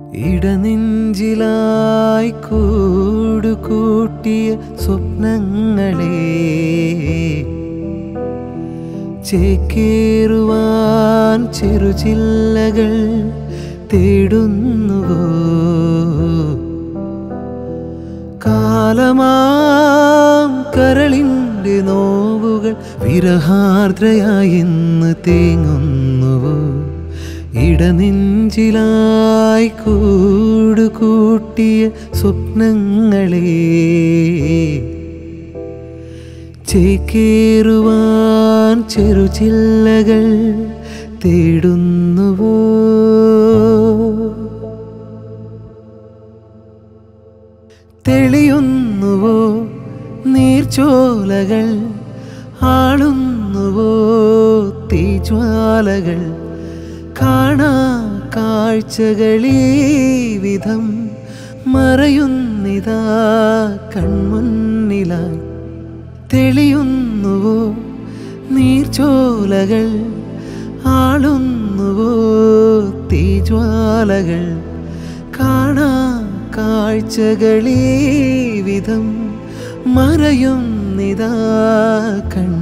ഇടനെഞ്ചിലായി കൂടുകൂട്ടിയ സ്വപ്നങ്ങളെ ചേക്കേറുവാൻ ചെറുചില്ലകൾ തേടുന്നുവോ കാലമാം കരളിൻ്റെ നോവുകൾ വിരഹാർദ്രയായി ഇന്ന് തേങ്ങുന്നുവോ ഇടനെഞ്ചിലായി കൂടുകൂട്ടിയ സ്വപ്നങ്ങളെ ചേക്കേറുവാൻ ചെറുചില്ലകൾ തേടുന്നുവോ തെളിയുന്നുവോ നീർച്ചോലകൾ ആളുന്നുവോ തീജ്വാലകൾ കാണാ കാഴ്ചകളീ വിധം മറയുന്നിതാ കൺമുന്നിലായി തെളിയുന്നുവോ നീർച്ചോലകൾ ആളുന്നുവോ തീജ്വാലകൾ കാണാ കാഴ്ചകളീ വിധം മറയുന്നിതാ കൺ